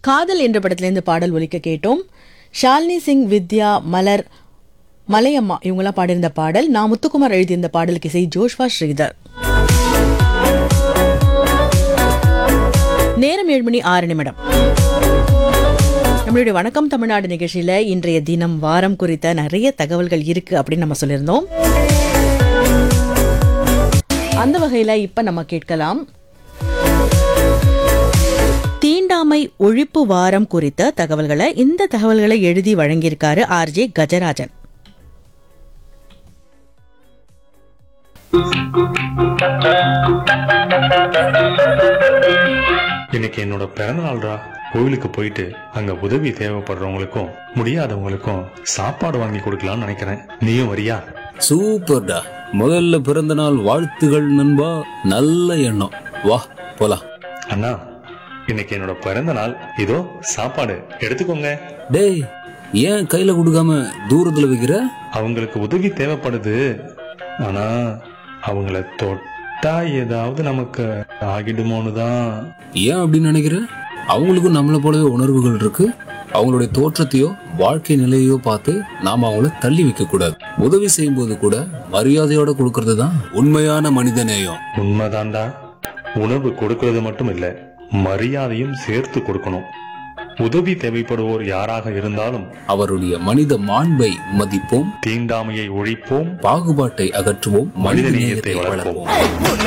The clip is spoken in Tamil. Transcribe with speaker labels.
Speaker 1: காதல் என்ற படத்திலிருந்து பாடல் ஒலிக்க கேட்டோம் ஷாலினி சிங் வித்யா மலர் மலையம்மா இவங்கெல்லாம் பாடியிருந்த பாடல் நான் முத்துக்குமார் எழுதியிருந்த பாடலுக்கு இசை ஜோஷ்வா ஸ்ரீதர் நேரம் ஏழு மணி ஆறு நிமிடம் நம்மளுடைய வணக்கம் தமிழ்நாடு நிகழ்ச்சியில இன்றைய தினம் வாரம் குறித்த நிறைய தகவல்கள் இருக்கு அப்படின்னு நம்ம சொல்லியிருந்தோம் அந்த வகையில இப்ப நம்ம கேட்கலாம் தீண்டாமை ஒழிப்பு வாரம் குறித்த தகவல்களை இந்த தகவல்களை எழுதி வழங்கியிருக்காரு ஆர்ஜே கஜராஜன்
Speaker 2: இன்னைக்கு என்னோட பிறந்த நாள்டா கோவிலுக்கு போயிட்டு அங்க உதவி தேவைப்படுறவங்களுக்கும் முடியாதவங்களுக்கும் சாப்பாடு வாங்கி கொடுக்கலாம்னு நினைக்கிறேன் நீயும் வரியா
Speaker 3: சூப்பர்டா முதல்ல பிறந்த நாள் வாழ்த்துகள் நண்பா நல்ல எண்ணம் வா போலாம்
Speaker 2: அண்ணா இன்னைக்கு என்னோட பிறந்த நாள் இதோ சாப்பாடு எடுத்துக்கோங்க
Speaker 3: டேய் ஏன் கையில கொடுக்காம தூரத்துல வைக்கிற
Speaker 2: அவங்களுக்கு உதவி தேவைப்படுது ஆனா அவங்கள தொட்டா ஏதாவது நமக்கு ஆகிடுமோன்னு தான்
Speaker 3: ஏன் அப்படின்னு நினைக்கிற அவங்களுக்கும் நம்மள போலவே உணர்வுகள் இருக்கு அவங்களுடைய தோற்றத்தையோ வாழ்க்கை நிலையோ பார்த்து நாம அவங்கள தள்ளி வைக்க கூடாது உதவி செய்யும் போது கூட மரியாதையோட கொடுக்கறது தான் உண்மையான மனித நேயம்
Speaker 2: உண்மைதான்டா உணவு கொடுக்கறது மட்டும் இல்ல மரியாதையும் சேர்த்து கொடுக்கணும் உதவி தேவைப்படுவோர் யாராக இருந்தாலும்
Speaker 3: அவருடைய மனித மாண்பை மதிப்போம்
Speaker 2: தீண்டாமையை ஒழிப்போம்
Speaker 3: பாகுபாட்டை அகற்றுவோம்
Speaker 2: மனித
Speaker 3: மனித
Speaker 2: நேயத்தை
Speaker 3: நேயத்தை
Speaker 2: வளர்ப்போம்.
Speaker 3: வளர்ப்போம்